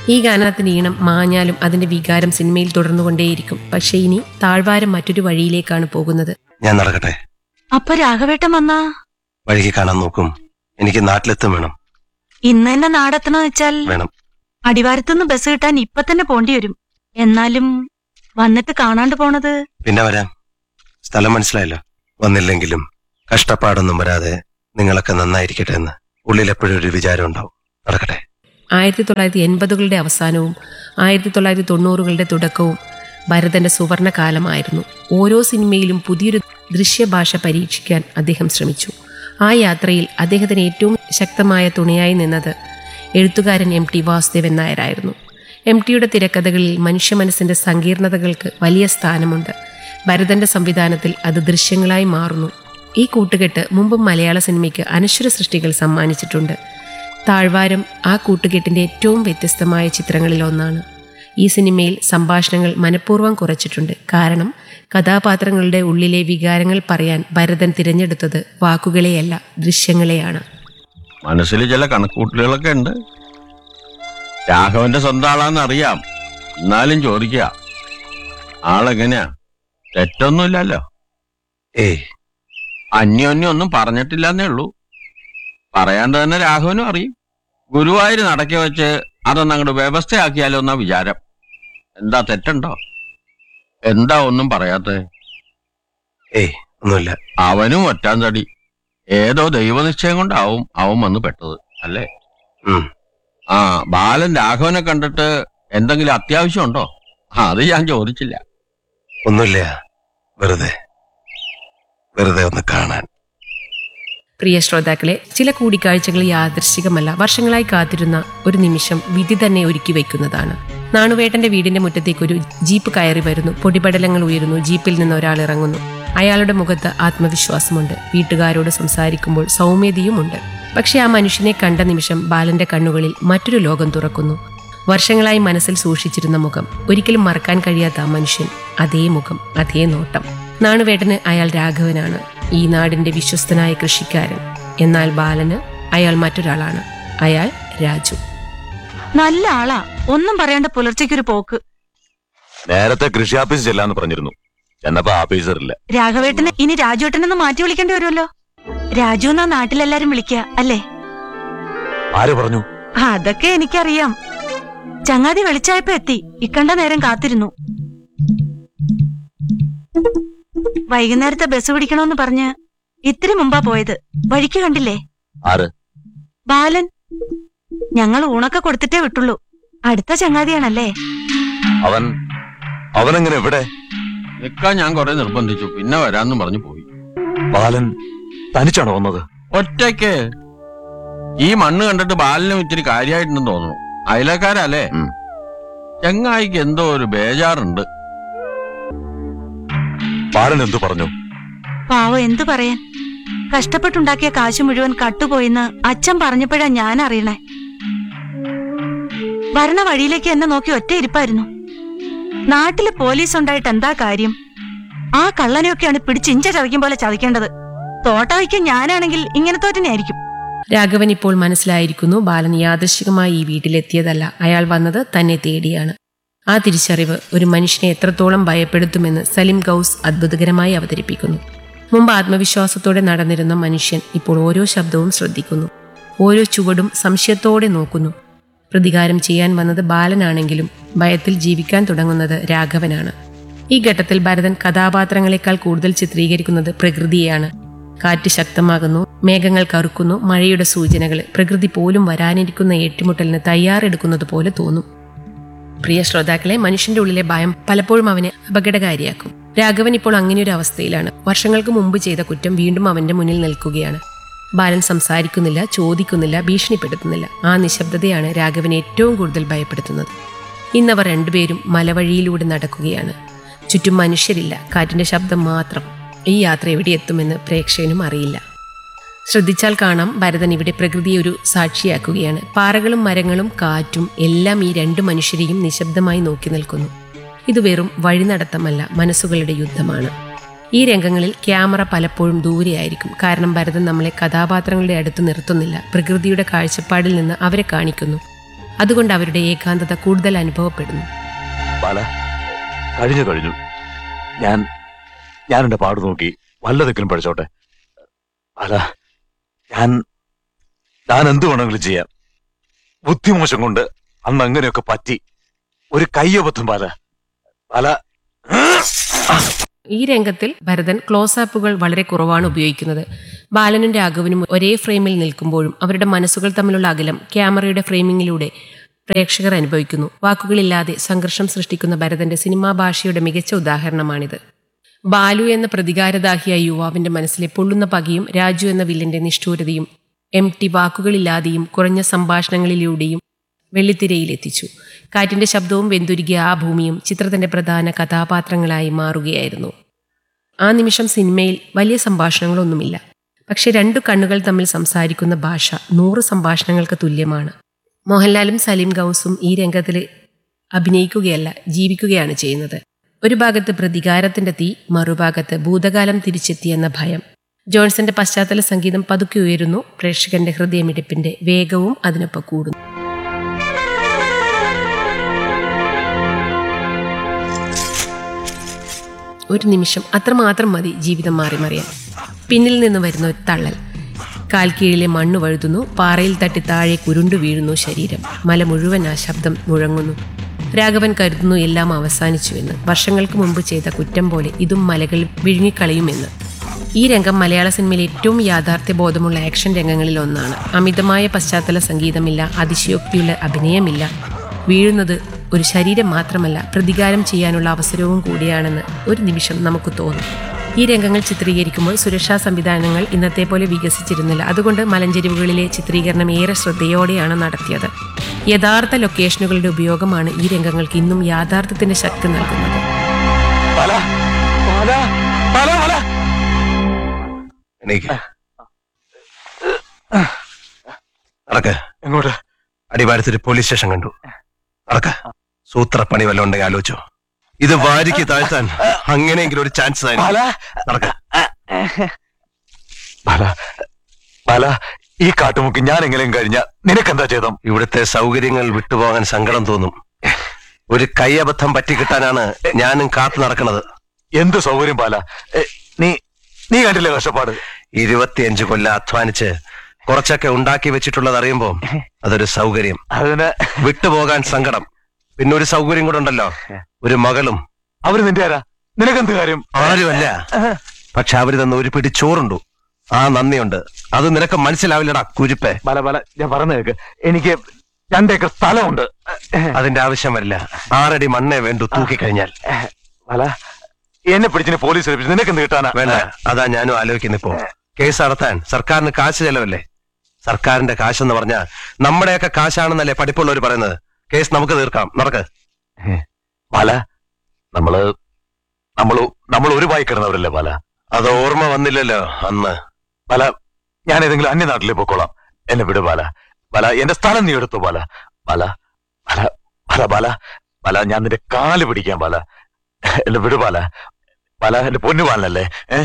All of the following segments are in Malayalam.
ഈ ഗാനത്തിന് ഈണം മാഞ്ഞാലും അതിന്റെ വികാരം സിനിമയിൽ തുടർന്നുകൊണ്ടേയിരിക്കും പക്ഷേ ഇനി താഴ്വാരം മറ്റൊരു വഴിയിലേക്കാണ് പോകുന്നത് ഞാൻ നടക്കട്ടെ അപ്പൊ രാഘവേട്ടൻ വന്നാ വഴിക്ക് കാണാൻ നോക്കും എനിക്ക് നാട്ടിലെത്തും വേണം ഇന്ന് തന്നെ നാടെത്തണമെന്ന് വെച്ചാൽ വേണം അടിവാരത്തുനിന്ന് ബസ് കിട്ടാൻ ഇപ്പൊ തന്നെ പോണ്ടി വരും എന്നാലും വന്നിട്ട് കാണാണ്ട് പോണത് പിന്നെ വരാം സ്ഥലം മനസ്സിലായല്ലോ വന്നില്ലെങ്കിലും കഷ്ടപ്പാടൊന്നും വരാതെ നിങ്ങളൊക്കെ നന്നായിരിക്കട്ടെ എന്ന് ഉള്ളിൽ എപ്പോഴും ഒരു വിചാരം ഉണ്ടാവും നടക്കട്ടെ ആയിരത്തി തൊള്ളായിരത്തി എൺപതുകളുടെ അവസാനവും ആയിരത്തി തൊള്ളായിരത്തി തൊണ്ണൂറുകളുടെ തുടക്കവും ഭരതന്റെ സുവർണ കാലമായിരുന്നു ഓരോ സിനിമയിലും പുതിയൊരു ദൃശ്യഭാഷ പരീക്ഷിക്കാൻ അദ്ദേഹം ശ്രമിച്ചു ആ യാത്രയിൽ അദ്ദേഹത്തിന് ഏറ്റവും ശക്തമായ തുണയായി നിന്നത് എഴുത്തുകാരൻ എം ടി വാസുദേവൻ നായരായിരുന്നു എം ടിയുടെ തിരക്കഥകളിൽ മനുഷ്യ മനസ്സിന്റെ സങ്കീർണതകൾക്ക് വലിയ സ്ഥാനമുണ്ട് ഭരതന്റെ സംവിധാനത്തിൽ അത് ദൃശ്യങ്ങളായി മാറുന്നു ഈ കൂട്ടുകെട്ട് മുമ്പും മലയാള സിനിമയ്ക്ക് അനശ്വര സൃഷ്ടികൾ സമ്മാനിച്ചിട്ടുണ്ട് താഴ്വാരം ആ കൂട്ടുകെട്ടിന്റെ ഏറ്റവും വ്യത്യസ്തമായ ചിത്രങ്ങളിൽ ഒന്നാണ് ഈ സിനിമയിൽ സംഭാഷണങ്ങൾ മനഃപൂർവ്വം കുറച്ചിട്ടുണ്ട് കാരണം കഥാപാത്രങ്ങളുടെ ഉള്ളിലെ വികാരങ്ങൾ പറയാൻ ഭരതൻ തിരഞ്ഞെടുത്തത് വാക്കുകളെയല്ല ദൃശ്യങ്ങളെയാണ് മനസ്സിൽ ചില കണക്കൂട്ടലുകളൊക്കെ ഉണ്ട് രാഘവന്റെ സ്വന്തം ആളാന്ന് അറിയാം എന്നാലും ചോദിക്കുക ആളെങ്ങനെയാ തെറ്റൊന്നുമില്ലല്ലോ ഏയ് അന്യോന്യം ഒന്നും പറഞ്ഞിട്ടില്ലെന്നേ ഉള്ളൂ പറയാണ്ട് തന്നെ രാഘവനും അറിയും ഗുരുവായൂർ നടക്കി വെച്ച് അതൊന്നും അങ്ങോട്ട് വ്യവസ്ഥയാക്കിയാലോ എന്നാ വിചാരം എന്താ തെറ്റുണ്ടോ എന്താ ഒന്നും പറയാത്തത് ഏയ് ഒന്നുമില്ല അവനും ഒറ്റാൻ തടി ഏതോ ദൈവനിശ്ചയം കൊണ്ടാവും അവൻ വന്ന് പെട്ടത് അല്ലേ ഉം. ആ ബാലൻ രാഘവനെ കണ്ടിട്ട് എന്തെങ്കിലും അത്യാവശ്യമുണ്ടോ ആ, അത് ഞാൻ ചോദിച്ചില്ല ഒന്നുമില്ല വെറുതെ വെറുതെ ഒന്ന് കാണാൻ പ്രിയ ശ്രോതാക്കളെ ചില കൂടിക്കാഴ്ചകൾ യാദൃശ്ചികമല്ല വർഷങ്ങളായി കാത്തിരുന്ന ഒരു നിമിഷം വിധി തന്നെ ഒരുക്കി വയ്ക്കുന്നതാണ് നാണുവേട്ടന്റെ വീടിന്റെ മുറ്റത്തേക്ക് ഒരു ജീപ്പ് കയറി വരുന്നു പൊടിപടലങ്ങൾ ഉയരുന്നു ജീപ്പിൽ നിന്ന് ഒരാൾ ഇറങ്ങുന്നു അയാളുടെ മുഖത്ത് ആത്മവിശ്വാസമുണ്ട് വീട്ടുകാരോട് സംസാരിക്കുമ്പോൾ സൗമ്യതയുമുണ്ട് പക്ഷെ ആ മനുഷ്യനെ കണ്ട നിമിഷം ബാലന്റെ കണ്ണുകളിൽ മറ്റൊരു ലോകം തുറക്കുന്നു വർഷങ്ങളായി മനസ്സിൽ സൂക്ഷിച്ചിരുന്ന മുഖം ഒരിക്കലും മറക്കാൻ കഴിയാത്ത ആ മനുഷ്യൻ അതേ മുഖം അതേ നോട്ടം നാണുവേട്ടന് അയാൾ രാഘവനാണ് ഈ നാടിന്റെ വിശ്വസ്തനായ കൃഷിക്കാരൻ എന്നാൽ ബാലന് അയാൾ മറ്റൊരാളാണ് അയാൾ രാജു നല്ല ആളാ ഒന്നും പറയാണ്ട് പുലർച്ചയ്ക്കൊരു പോക്ക് നേരത്തെ കൃഷി ഓഫീസ് ചെല്ലാന്ന് പറഞ്ഞിരുന്നു എന്നപ്പോ ഓഫീസർ ഇല്ല രാഘവേട്ടന് ഇനി രാജുവേട്ടനെന്ന് മാറ്റി വിളിക്കേണ്ടി വരുമല്ലോ രാജു എന്നാ നാട്ടിലെല്ലാരും വിളിക്കുക അല്ലേ ആര് പറഞ്ഞു അതൊക്കെ എനിക്കറിയാം ചങ്ങാതി വെളിച്ചായപ്പോ എത്തി ഇക്കണ്ട നേരം കാത്തിരുന്നു വൈകുന്നേരത്തെ ബസ് പിടിക്കണമെന്ന് പറഞ്ഞ് ഇത്തിരി മുമ്പാ പോയത് വഴിക്ക് കണ്ടില്ലേ ആര് ബാലൻ ഞങ്ങൾ ഊണൊക്കെ കൊടുത്തിട്ടേ വിട്ടുള്ളൂ അടുത്ത ചങ്ങാതിയാണല്ലേ അവൻ അവനെങ്ങനെ എവിടെ നിൽക്കാൻ ഞാൻ കുറെ നിർബന്ധിച്ചു പിന്നെ വരാന്ന് പറഞ്ഞു പോയി ബാലൻ തനിച്ചാണോ വന്നത് ഒറ്റയ്ക്ക് ഈ മണ്ണ് കണ്ടിട്ട് ബാലിനും ഇത്തിരി കാര്യമായിട്ടുണ്ടെന്ന് തോന്നുന്നു അയലക്കാരല്ലേ ഉം. ചെങ്ങായിക്ക് എന്തോ ഒരു ബേജാറുണ്ട് ബാലൻ എന്തു പറഞ്ഞു പാവം എന്തു പറയാൻ കഷ്ടപ്പെട്ടുണ്ടാക്കിയ കാശ് മുഴുവൻ കട്ടുപോയിന്ന് അച്ഛൻ പറഞ്ഞപ്പോഴാ ഞാൻ അറിയണേ വരണ വഴിയിലേക്ക് എന്നെ നോക്കി ഒറ്റ ഇരിപ്പായിരുന്നു നാട്ടില് പോലീസ് ഉണ്ടായിട്ട് എന്താ കാര്യം ആ കള്ളനെയൊക്കെയാണ് പിടിച്ചിഞ്ച ചതയ്ക്കും പോലെ ചതയ്ക്കേണ്ടത് തോട്ട വയ്ക്കാൻ ഞാനാണെങ്കിൽ ഇങ്ങനത്തെ ആയിരിക്കും രാഘവൻ ഇപ്പോൾ മനസ്സിലായിരിക്കുന്നു ബാലൻ യാദൃശികമായി ഈ വീട്ടിലെത്തിയതല്ല അയാൾ വന്നത് തന്നെ തേടിയാണ് ആ തിരിച്ചറിവ് ഒരു മനുഷ്യനെ എത്രത്തോളം ഭയപ്പെടുത്തുമെന്ന് സലിം ഗൗസ് അത്ഭുതകരമായി അവതരിപ്പിക്കുന്നു മുമ്പ് ആത്മവിശ്വാസത്തോടെ നടന്നിരുന്ന മനുഷ്യൻ ഇപ്പോൾ ഓരോ ശബ്ദവും ശ്രദ്ധിക്കുന്നു ഓരോ ചുവടും സംശയത്തോടെ നോക്കുന്നു പ്രതികാരം ചെയ്യാൻ വന്നത് ബാലനാണെങ്കിലും ഭയത്തിൽ ജീവിക്കാൻ തുടങ്ങുന്നത് രാഘവനാണ് ഈ ഘട്ടത്തിൽ ഭരതൻ കഥാപാത്രങ്ങളെക്കാൾ കൂടുതൽ ചിത്രീകരിക്കുന്നത് പ്രകൃതിയെയാണ് കാറ്റ് ശക്തമാകുന്നു മേഘങ്ങൾ കറുക്കുന്നു മഴയുടെ സൂചനകൾ പ്രകൃതി പോലും വരാനിരിക്കുന്ന ഏറ്റുമുട്ടലിന് തയ്യാറെടുക്കുന്നത് പോലെ തോന്നും പ്രിയ ശ്രോതാക്കളെ മനുഷ്യന്റെ ഉള്ളിലെ ഭയം പലപ്പോഴും അവനെ അപകടകാരിയാക്കും രാഘവൻ ഇപ്പോൾ അങ്ങനെ ഒരു അവസ്ഥയിലാണ് വർഷങ്ങൾക്ക് മുമ്പ് ചെയ്ത കുറ്റം വീണ്ടും അവന്റെ മുന്നിൽ നിൽക്കുകയാണ് ബാലൻ സംസാരിക്കുന്നില്ല ചോദിക്കുന്നില്ല ഭീഷണിപ്പെടുത്തുന്നില്ല ആ നിശബ്ദതയാണ് രാഘവനെ ഏറ്റവും കൂടുതൽ ഭയപ്പെടുത്തുന്നത് ഇന്നവർ രണ്ടുപേരും മലവഴിയിലൂടെ നടക്കുകയാണ് ചുറ്റും മനുഷ്യരില്ല കാറ്റിന്റെ ശബ്ദം മാത്രം ഈ യാത്ര എവിടെ എത്തുമെന്ന് പ്രേക്ഷകനും അറിയില്ല ശ്രദ്ധിച്ചാൽ കാണാം ഭരതൻ ഇവിടെ പ്രകൃതിയെ ഒരു സാക്ഷിയാക്കുകയാണ് പാറകളും മരങ്ങളും കാറ്റും എല്ലാം ഈ രണ്ട് മനുഷ്യരെയും നിശബ്ദമായി നോക്കി നിൽക്കുന്നു ഇത് വെറും വഴിനടത്തമല്ല മനസ്സുകളുടെ യുദ്ധമാണ് ഈ രംഗങ്ങളിൽ ക്യാമറ പലപ്പോഴും ദൂരെയായിരിക്കും കാരണം ഭരതൻ നമ്മളെ കഥാപാത്രങ്ങളുടെ അടുത്ത് നിർത്തുന്നില്ല പ്രകൃതിയുടെ കാഴ്ചപ്പാടിൽ നിന്ന് അവരെ കാണിക്കുന്നു അതുകൊണ്ട് അവരുടെ ഏകാന്തത കൂടുതൽ അനുഭവപ്പെടുന്നു ബാല കഴിഞ്ഞു കഴിഞ്ഞു ഞാൻ ഞാൻ എന്റെ പാട് നോക്കി വല്ലതെങ്കിലും പഠിച്ചോട്ടെ ബാല ഞാൻ ഞാൻ എന്ത് വേണമെങ്കിലും ചെയ്യാം ബുദ്ധിമോശം കൊണ്ട് അന്ന് അങ്ങനെയൊക്കെ പറ്റി ഒരു കയ്യബദ്ധം ബാല ബാല ഈ രംഗത്തിൽ ഭരതൻ ക്ലോസാപ്പുകൾ വളരെ കുറവാണ് ഉപയോഗിക്കുന്നത് ബാലനും രാഘവനും ഒരേ ഫ്രെയിമിൽ നിൽക്കുമ്പോഴും അവരുടെ മനസ്സുകൾ തമ്മിലുള്ള അകലം ക്യാമറയുടെ ഫ്രെയിമിങ്ങിലൂടെ പ്രേക്ഷകർ അനുഭവിക്കുന്നു വാക്കുകളില്ലാതെ സംഘർഷം സൃഷ്ടിക്കുന്ന ഭരതന്റെ സിനിമാ ഭാഷയുടെ മികച്ച ഉദാഹരണമാണിത് ബാലു എന്ന പ്രതികാരദാഹിയായ യുവാവിന്റെ മനസ്സിലെ പൊള്ളുന്ന പകയും രാജു എന്ന വില്ലന്റെ നിഷ്ഠൂരതയും എം ടി വാക്കുകളില്ലാതെയും കുറഞ്ഞ സംഭാഷണങ്ങളിലൂടെയും വെള്ളിത്തിരയിലെത്തിച്ചു കാറ്റിന്റെ ശബ്ദവും വെന്തുരുകിയ ആ ഭൂമിയും ചിത്രത്തിന്റെ പ്രധാന കഥാപാത്രങ്ങളായി മാറുകയായിരുന്നു ആ നിമിഷം സിനിമയിൽ വലിയ സംഭാഷണങ്ങളൊന്നുമില്ല പക്ഷെ രണ്ടു കണ്ണുകൾ തമ്മിൽ സംസാരിക്കുന്ന ഭാഷ നൂറ് സംഭാഷണങ്ങൾക്ക് തുല്യമാണ് മോഹൻലാലും സലീം ഗൗസും ഈ രംഗത്തിൽ അഭിനയിക്കുകയല്ല ജീവിക്കുകയാണ് ചെയ്യുന്നത് ഒരു ഭാഗത്ത് പ്രതികാരത്തിന്റെ തീ മറുഭാഗത്ത് ഭൂതകാലം തിരിച്ചെത്തിയെന്ന ഭയം ജോൺസന്റെ പശ്ചാത്തല സംഗീതം പതുക്കെ ഉയരുന്നു പ്രേക്ഷകന്റെ ഹൃദയമിടിപ്പിന്റെ വേഗവും അതിനൊപ്പം കൂടുന്നു ഒരു നിമിഷം അത്രമാത്രം മതി ജീവിതം മാറി മറിയാൻ പിന്നിൽ നിന്ന് വരുന്ന ഒരു തള്ളൽ കാൽ കീഴിലെ മണ്ണ് വഴുതുന്നു പാറയിൽ തട്ടി താഴെ കുരുണ്ടു വീഴുന്നു ശരീരം മല മുഴുവൻ ആ ശബ്ദം മുഴങ്ങുന്നു രാഘവൻ കരുതുന്നു എല്ലാം അവസാനിച്ചുവെന്ന് വർഷങ്ങൾക്ക് മുമ്പ് ചെയ്ത കുറ്റം പോലെ ഇതും മലകൾ വിഴുങ്ങിക്കളയുമെന്ന് ഈ രംഗം മലയാള സിനിമയിൽ ഏറ്റവും യാഥാർത്ഥ്യബോധമുള്ള ആക്ഷൻ രംഗങ്ങളിൽ ഒന്നാണ് അമിതമായ പശ്ചാത്തല സംഗീതമില്ല അതിശയോക്തിയുള്ള അഭിനയമില്ല വീഴുന്നത് ഒരു ശരീരം മാത്രമല്ല പ്രതികാരം ചെയ്യാനുള്ള അവസരവും കൂടിയാണെന്ന് ഒരു നിമിഷം നമുക്ക് തോന്നും ഈ രംഗങ്ങൾ ചിത്രീകരിക്കുമ്പോൾ സുരക്ഷാ സംവിധാനങ്ങൾ ഇന്നത്തെ പോലെ വികസിച്ചിരുന്നില്ല അതുകൊണ്ട് മലഞ്ചെരിവുകളിലെ ചിത്രീകരണം ഏറെ ശ്രദ്ധയോടെയാണ് നടത്തിയത് യഥാർത്ഥ ലൊക്കേഷനുകളുടെ ഉപയോഗമാണ് ഈ രംഗങ്ങൾക്ക് ഇന്നും യാഥാർത്ഥ്യത്തിന്റെ ശക്തി നൽകുന്നത് ബാല ബാല ബാല ബാല എണീക്ക് നടക്ക് എങ്ങോട്ട് അടിവാരത്തൊരു പോലീസ് സ്റ്റേഷൻ കണ്ടു നടക്ക സൂത്രപ്പണി വല്ലതും ഉണ്ടെങ്കിൽ ആലോചിച്ചോ ഇത് വാരിക്ക് താഴ്ത്താൻ അങ്ങനെയെങ്കിലും ഒരു ചാൻസ് തന്നെ ബാല നടക്ക ബാല ബാല ഈ കാട്ടുമുക്ക് ഞാൻ എങ്ങനെയും കഴിഞ്ഞ നിനക്കെന്താ ചെയ്തം ഇവിടുത്തെ സൗകര്യങ്ങൾ വിട്ടുപോകാൻ സങ്കടം തോന്നും ഒരു കൈയബദ്ധം പറ്റിക്കിട്ടാനാണ് ഞാനും കാത്തു നടക്കുന്നത് എന്ത് സൗകര്യം ബാല എ, നീ നീ കണ്ടില്ലേ കഷ്ടപ്പാട് ഇരുപത്തിയഞ്ച് കൊല്ലം അധ്വാനിച്ച് കുറച്ചൊക്കെ ഉണ്ടാക്കി വെച്ചിട്ടുള്ളത് അറിയുമ്പോ അതൊരു സൗകര്യം അതിന് വിട്ടുപോകാൻ സങ്കടം പിന്നെ ഒരു സൗകര്യം കൂടെ ഉണ്ടല്ലോ ഒരു മകളും അവര് നിന്റെ ആരാ നിനക്കെന്ത് കാര്യം ആരുമല്ല പക്ഷെ അവര് തന്ന ഒരു പിടി ചോറുണ്ടു ആ നന്ദിയുണ്ട് അത് നിനക്ക് മനസ്സിലാവില്ലടാ കുരിപ്പേ ബാല ബാല ഞാൻ പറഞ്ഞു കേക്ക് എനിക്ക് രണ്ടേക്കർ സ്ഥലമുണ്ട് അതിന്റെ ആവശ്യം വരില്ല ആറടി മണ്ണേ വേണ്ടു തൂക്കിക്കഴിഞ്ഞാൽ ബാല എന്നെ പിടിച്ചിന് പോലീസ് ഏൽപ്പിച്ചു നിനക്കെന്ത് കിട്ടാനാ വേണ്ട അതാ ഞാനും ആലോചിക്കുന്നിപ്പോ കേസ് നടത്താൻ സർക്കാരിന് കാശ് ചെലവല്ലേ സർക്കാരിന്റെ കാശെന്ന് പറഞ്ഞാൽ നമ്മുടെയൊക്കെ കാശാണെന്നല്ലേ പഠിപ്പുള്ളവർ പറയുന്നത് കേസ് നമുക്ക് തീർക്കാം നടക്ക് ബാല നമ്മള് നമ്മള് നമ്മൾ ഒരു വായി കിടന്നവരല്ലേ ബാല അത് ഓർമ്മ വന്നില്ലല്ലോ അന്ന് ബാല ഞാൻ ഏതെങ്കിലും അന്യനാട്ടിലേക്ക് പോയിക്കോളാം എന്നെ വിട് ബാല ബാല എന്റെ സ്ഥലം നീ എടുത്തു ബാല ബാല ബാല ബാല ബാല ബാല ഞാൻ നിന്റെ കാല് പിടിക്കാൻ ബാല എന്നെ വിട് ബാല ബാല എന്റെ പൊന്നു ബാലനല്ലേ ഏഹ്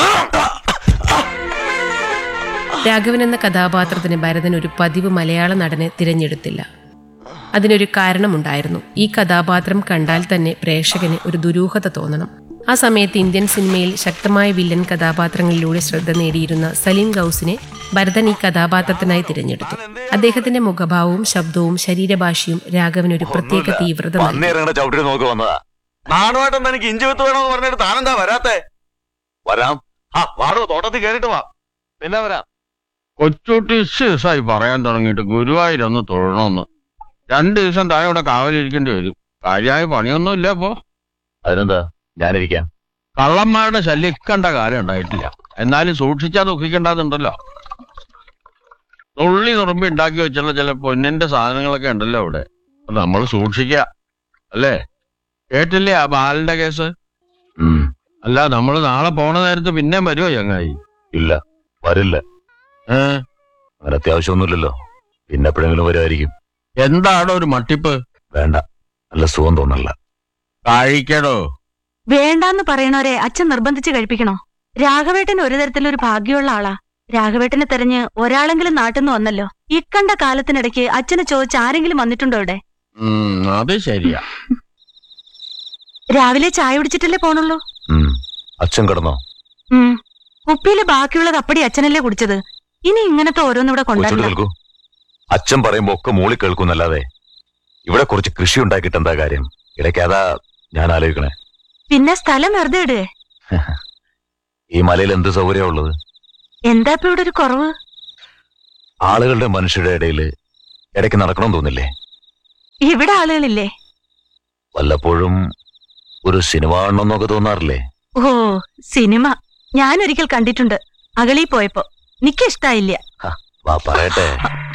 രാഘവൻ എന്ന കഥാപാത്രത്തിന് ഭരതൻ ഒരു പതിവ് മലയാള നടനെ തിരഞ്ഞെടുത്തില്ല അതിനൊരു കാരണമുണ്ടായിരുന്നു ഈ കഥാപാത്രം കണ്ടാൽ തന്നെ പ്രേക്ഷകന് ഒരു ദുരൂഹത തോന്നണം ആ സമയത്ത് ഇന്ത്യൻ സിനിമയിൽ ശക്തമായ വില്ലൻ കഥാപാത്രങ്ങളിലൂടെ ശ്രദ്ധ നേടിയിരുന്ന സലീം ഗൗസിനെ ഭരതൻ ഈ കഥാപാത്രത്തിനായി തിരഞ്ഞെടുത്തു അദ്ദേഹത്തിന്റെ മുഖഭാവവും ശബ്ദവും ശരീരഭാഷയും രാഘവന് ഒരു പ്രത്യേക തീവ്രത നൽകി വന്നേറങ്ങടെ ചവിട്ടി നോക്കി വന്നതാ നാടുമായിട്ടൊന്നും എനിക്ക് ഇഞ്ചി വിത്ത് വേണമെന്ന് പറഞ്ഞിട്ട് താനെന്താ വരാത്തെ വരാം ആ വാടോ തോട്ടത്തിൽ കയറിയിട്ട് വാ പിന്നെ വരാം കൊച്ചുട്ടി ദിവസമായി പറയാൻ തുടങ്ങിയിട്ട് ഗുരുവായൂരൊന്ന് തൊഴണമെന്ന് രണ്ട് ദിവസം താഴെ ഇവിടെ കാവലിരിക്കേണ്ടി വരും കാര്യമായ പണിയൊന്നും ഇല്ല അപ്പോ അതിനെന്താ ഞാനിരിക്കാം കള്ളന്മാരുടെ ശല്യം കണ്ട കാലം ഉണ്ടായിട്ടില്ല എന്നാലും സൂക്ഷിച്ചാ ദുഃഖിക്കേണ്ടതുണ്ടല്ലോ തുള്ളി നുറുമ്പി ഉണ്ടാക്കി വെച്ചുള്ള ചില പൊന്നിന്റെ സാധനങ്ങളൊക്കെ ഉണ്ടല്ലോ അവിടെ നമ്മൾ സൂക്ഷിക്കുക അല്ലേ കേട്ടില്ലേ ആ ബാലന്റെ കേസ് ഉം, അല്ല നമ്മൾ നാളെ പോണ നേരത്ത് പിന്നെ വരുമോ ചങ്ങായി ഇല്ല വരില്ല ഏ അങ്ങനെ അത്യാവശ്യമൊന്നുമില്ലല്ലോ പിന്നെ എപ്പോഴെങ്കിലും വരുമായിരിക്കും എന്താടോ ഒരു മട്ടിപ്പ് വേണ്ട നല്ല സുഖം തോന്നല്ല കഴിക്കടോ വേണ്ടാന്ന് പറയണവരെ അച്ഛൻ നിർബന്ധിച്ച് കഴിപ്പിക്കണോ രാഘവേട്ടൻ ഒരു തരത്തിലൊരു ഭാഗ്യമുള്ള ആളാ രാഘവേട്ടനെ തെരഞ്ഞ് ഒരാളെങ്കിലും നാട്ടിൽ നിന്ന് വന്നല്ലോ ഇക്കണ്ട കാലത്തിനിടയ്ക്ക് അച്ഛനെ ചോദിച്ച് ആരെങ്കിലും വന്നിട്ടുണ്ടോ ഇവിടെ ഉം, അത് ശരിയാ രാവിലെ ചായ കുടിച്ചിട്ടല്ലേ പോണുള്ളൂ ഉം. അച്ഛൻ കിടന്നോ ഉം കുപ്പിയില് ബാക്കിയുള്ളത് അപ്പടി അച്ഛനല്ലേ കുടിച്ചത് ഇനി ഇങ്ങനത്തെ ഓരോന്നിവിടെ കൊച്ചിട്ട് കൊണ്ടുവരണം കേൾക്കൂ അച്ഛൻ പറയുമ്പോ ഒക്കെ മൂളി കേൾക്കുന്നല്ലാതെ ഇവിടെ കുറച്ച് കൃഷി ഉണ്ടാക്കിയിട്ട് എന്താ കാര്യം ഇടയ്ക്ക് അതാ ഞാൻ ആലോചിക്കണേ പിന്നെ സ്ഥലം വെറുതെ ഇടുകേ ഈ മലയിൽ എന്ത് സൗകര്യമാ ഉള്ളത് എന്താ ഇപ്പൊ ഇവിടെ ഒരു കുറവ് ആളുകളുടെ മനുഷ്യരുടെ ഇടയിൽ ഇടയ്ക്ക് നടക്കണം തോന്നില്ലേ ഇവിടെ ആളുകളില്ലേ വല്ലപ്പോഴും ഒരു സിനിമ കാണണമെന്നൊക്കെ തോന്നാറില്ലേ ഓ സിനിമ ഞാൻ ഒരിക്കൽ കണ്ടിട്ടുണ്ട് അകളി പോയപ്പോ നിക്ക് ഇഷ്ടായില്ല വാ പറയട്ടെ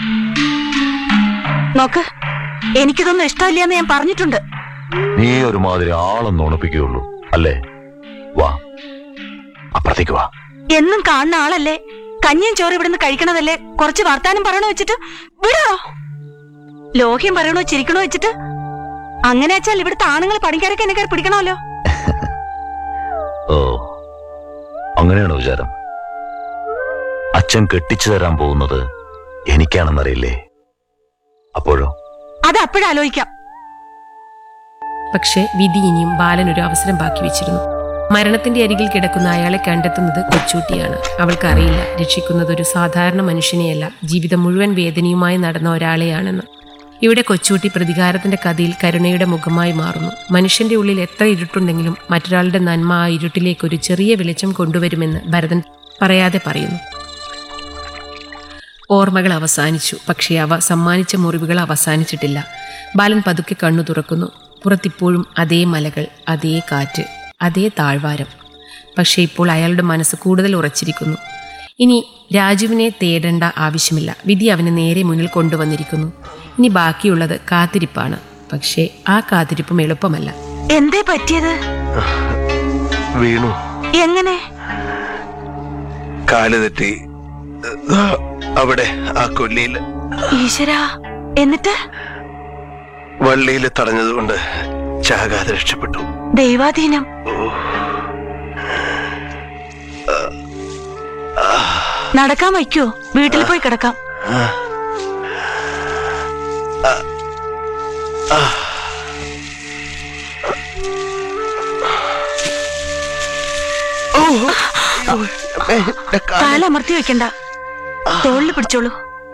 നോക്ക് എനിക്കിതൊന്നും ഇഷ്ടമില്ല എന്ന് ഞാൻ പറഞ്ഞിട്ടുണ്ട് നീ ഒരുമാതിരി ആളൊന്നും ഉണപ്പിക്കുകയുള്ളൂ അല്ലേ വാ അപ്പുറത്തേക്ക് വാ എന്നും കാണുന്ന ആളല്ലേ കഞ്ഞിയും ചോറ് ഇവിടുന്ന് കഴിക്കണതല്ലേ കുറച്ച് വർത്താനം പറയണോ വെച്ചിട്ട് വിടോ ലോഹ്യം പറയണോ ചിരിക്കണോ വെച്ചിട്ട് അങ്ങനെ വെച്ചാൽ ഇവിടുത്തെ ആണുങ്ങൾ പണിക്കാരൊക്കെ എന്നെ കയറി പിടിക്കണമല്ലോ ഓ അങ്ങനെയാണോ വിചാരം അച്ഛൻ കെട്ടിച്ചു തരാൻ പോകുന്നത് എനിക്കാണെന്നറിയില്ലേ അപ്പോഴോ അത് അപ്പോഴാലോചിക്കാം പക്ഷേ വിധി ഇനിയും ബാലൻ ഒരു അവസരം ബാക്കി വെച്ചിരുന്നു മരണത്തിന്റെ അരികിൽ കിടക്കുന്ന അയാളെ കണ്ടെത്തുന്നത് കൊച്ചൂട്ടിയാണ് അവൾക്കറിയില്ല രക്ഷിക്കുന്നത് ഒരു സാധാരണ മനുഷ്യനെയല്ല ജീവിതം മുഴുവൻ വേദനയുമായി നടന്ന ഒരാളെയാണെന്ന് ഇവിടെ കൊച്ചൂട്ടി പ്രതികാരത്തിന്റെ കഥയിൽ കരുണയുടെ മുഖമായി മാറുന്നു മനുഷ്യന്റെ ഉള്ളിൽ എത്ര ഇരുട്ടുണ്ടെങ്കിലും മറ്റൊരാളുടെ നന്മ ആ ഇരുട്ടിലേക്ക് ഒരു ചെറിയ വെളിച്ചം കൊണ്ടുവരുമെന്ന് ഭരതൻ പറയാതെ പറയുന്നു ഓർമ്മകൾ അവസാനിച്ചു പക്ഷേ അവ സമ്മാനിച്ച മുറിവുകൾ അവസാനിച്ചിട്ടില്ല ബാലൻ പതുക്കെ കണ്ണു തുറക്കുന്നു പുറത്തിപ്പോഴും അതേ മലകൾ അതേ കാറ്റ് അതേ താഴ്വാരം പക്ഷേ ഇപ്പോൾ അയാളുടെ മനസ്സ് കൂടുതൽ ഉറച്ചിരിക്കുന്നു ഇനി രാജുവിനെ തേടേണ്ട ആവശ്യമില്ല വിധി അവനെ നേരെ മുന്നിൽ കൊണ്ടുവന്നിരിക്കുന്നു ഇനി ബാക്കിയുള്ളത് കാത്തിരിപ്പാണ് പക്ഷേ ആ കാത്തിരിപ്പും എളുപ്പമല്ല എന്തേ പറ്റിയത് വീണു എങ്ങനെ കാല് തെറ്റി ദാ അവിടെ ആ കൊല്ലിയിൽ ഈശ്വരാ എന്നിട്ട് വള്ളിയിൽ തടഞ്ഞതുകൊണ്ട് ചാകാതെ രക്ഷപ്പെട്ടു ദൈവാധീനം നടക്കാൻ വയ്ക്കോ വീട്ടിൽ പോയി കിടക്കാം കാലമർത്തി വെക്കണ്ട തോളിൽ പിടിച്ചോളൂ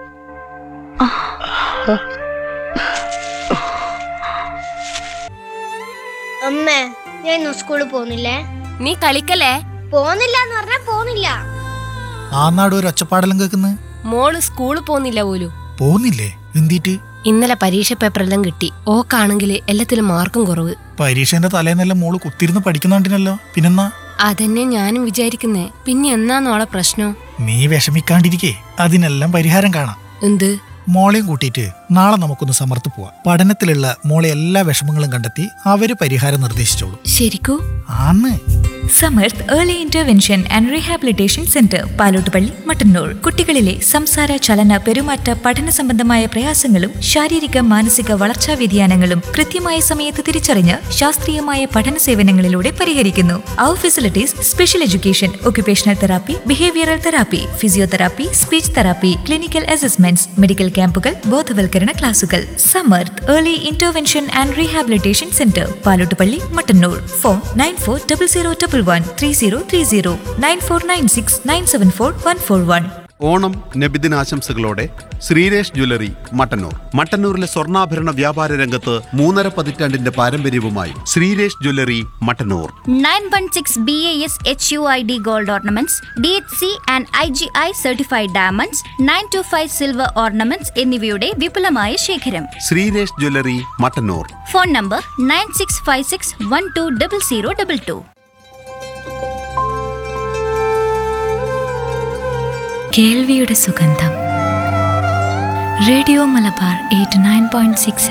അമ്മേ ഞാൻ ഇന്ന് സ്കൂളിൽ പോകുന്നില്ലേ നീ കളിക്കല്ലേ പോകുന്നില്ല എന്ന് പറഞ്ഞാ പോകുന്നില്ല ആ നാട് ഒരു ഒച്ചപ്പാടെല്ലാം കേൾക്കുന്നത് മോള് സ്കൂളിൽ പോന്നില്ല പോലും പോന്നില്ലേ എന്തിട്ട് ഇന്നലെ പരീക്ഷ പേപ്പറെല്ലാം കിട്ടി ഓക്കാണെങ്കിൽ എല്ലാത്തിലും മാർക്കും കുറവ് പരീക്ഷേന്റെ തലേന്നെല്ലാം മോള് കുത്തിരുന്ന് പഠിക്കുന്നുണ്ടിനല്ലോ പിന്നെന്നാ അതന്നെ ഞാനും വിചാരിക്കുന്നേ പിന്നെ എന്നാന്നോളെ പ്രശ്നം നീ വിഷമിക്കാണ്ടിരിക്കേ അതിനെല്ലാം പരിഹാരം കാണാം എന്ത് മോളെയും കൂട്ടിയിട്ട് നാളെ നമുക്കൊന്ന് സമർത്ത് പോവാം പഠനത്തിലുള്ള മോളെ എല്ലാ വിഷമങ്ങളും കണ്ടെത്തി അവര് പരിഹാരം നിർദ്ദേശിച്ചോളൂ ശരിക്കൂ ആന്ന് Samarth early intervention and rehabilitation centre Palottupalli Mattannur കുട്ടികളിലെ സംസാര ചലന പെരുമാറ്റ പഠന സംബന്ധമായ പ്രയാസങ്ങളും ശാരീരിക മാനസിക വളർച്ചാ വ്യതിയാനങ്ങളും കൃത്യമായ സമയത്ത് തിരിച്ചറിഞ്ഞ് ശാസ്ത്രീയമായ പഠന സേവനങ്ങളിലൂടെ പരിഹരിക്കുന്നു അവർ facilities special education occupational therapy behavioural therapy physiotherapy speech therapy clinical assessments medical ക്യാമ്പുകൾ ബോധവൽക്കരണ ക്ലാസുകൾ Samarth early intervention and rehabilitation centre Palottupalli Mattannur phone nine four double zero double one three zero three zero nine four nine six nine seven four one four one Onam നബിദിനാശംസകളോടെ ശ്രീരേഷ് ജ്വല്ലറി മട്ടന്നൂർ മട്ടന്നൂരിലെ സ്വർണ്ണാഭരണ വ്യാപാര രംഗത്ത് മൂന്നര പതിറ്റാണ്ടിന്റെ പാരമ്പര്യവുമായി Sreeresh jewellery Mattannur 916 BAS HUID gold ornaments, DHC and IGI certified diamonds, 925 silver ornaments എന്നിവയുടെ വിപുലമായ ശേഖരം Sreeresh jewellery Mattannur phone number nine six five six one two double zero double two കേൾവിയുടെ സുഗന്ധം radio Malabar eight nine point six